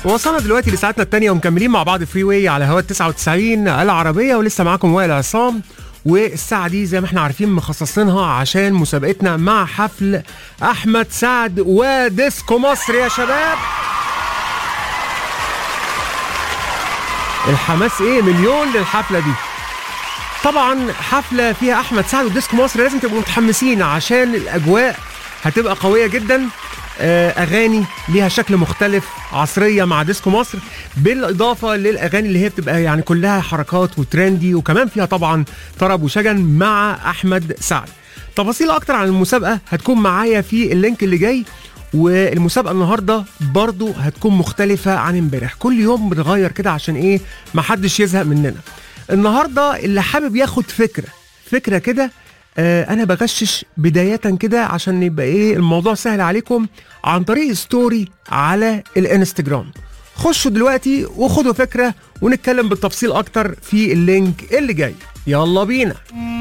وصلنا دلوقتي لساعتنا الثانية ومكملين مع بعض فري واي على هواء 99 العربية ولسه معاكم وائل عصام والساعة دي زي ما احنا عارفين مخصصينها عشان مسابقتنا مع حفل أحمد سعد وديسكو مصر يا شباب الحماس ايه مليون للحفلة دي طبعا حفلة فيها أحمد سعد وديسكو مصر لازم تبقوا متحمسين عشان الأجواء هتبقى قوية جدا آه، اغاني ليها شكل مختلف عصريه مع ديسكو مصر بالاضافه للاغاني اللي هي بتبقى يعني كلها حركات وترندي وكمان فيها طبعا طرب وشجن مع احمد سعد تفاصيل اكتر عن المسابقه هتكون معايا في اللينك اللي جاي والمسابقه النهارده برضو هتكون مختلفه عن امبارح كل يوم بنغير كده عشان ايه محدش يزهق مننا النهارده اللي حابب ياخد فكره فكره كده آه انا بغشش بدايه كده عشان يبقى ايه الموضوع سهل عليكم عن طريق ستوري على الانستجرام خشوا دلوقتي وخدوا فكره ونتكلم بالتفصيل اكتر في اللينك اللي جاي يلا بينا